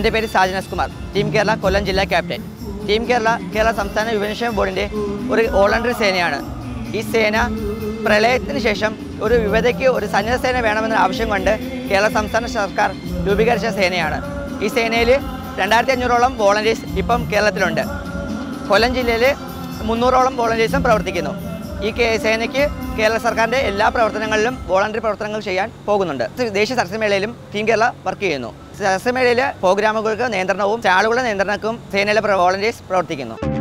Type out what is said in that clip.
എൻ്റെ പേര് സാജനസ് കുമാർ ടീം കേരള കൊല്ലം ജില്ലാ ക്യാപ്റ്റൻ ടീം കേരള കേരള സംസ്ഥാന വിവരക്ഷേമ ബോർഡിൻ്റെ ഒരു വോളണ്ടറി സേനയാണ് ഈ സേന പ്രളയത്തിന് ശേഷം ഒരു യുവതയ്ക്ക് ഒരു സന്നദ്ധ സേന വേണമെന്ന ആവശ്യം കൊണ്ട് കേരള സംസ്ഥാന സർക്കാർ രൂപീകരിച്ച സേനയാണ് ഈ സേനയിൽ രണ്ടായിരത്തി അഞ്ഞൂറോളം വോളണ്ടേഴ്സ് ഇപ്പം കേരളത്തിലുണ്ട് കൊല്ലം ജില്ലയിൽ മുന്നൂറോളം വോളണ്ടിയേഴ്സും പ്രവർത്തിക്കുന്നു ഈ കേ- സേനയ്ക്ക് കേരള സർക്കാരിൻ്റെ എല്ലാ പ്രവർത്തനങ്ങളിലും വോളണ്ടറി പ്രവർത്തനങ്ങൾ ചെയ്യാൻ പോകുന്നുണ്ട് ദേശീയ സരസ്യമേളയിലും ടീം കേരള വർക്ക് ചെയ്യുന്നു സരസ്യമേളയിലെ പ്രോഗ്രാമുകൾക്ക് നിയന്ത്രണവും സ്റ്റാളുകളുടെ നിയന്ത്രണക്കും സേനയിലെ വോളണ്ടിയേഴ്സ് പ്രവർത്തിക്കുന്നു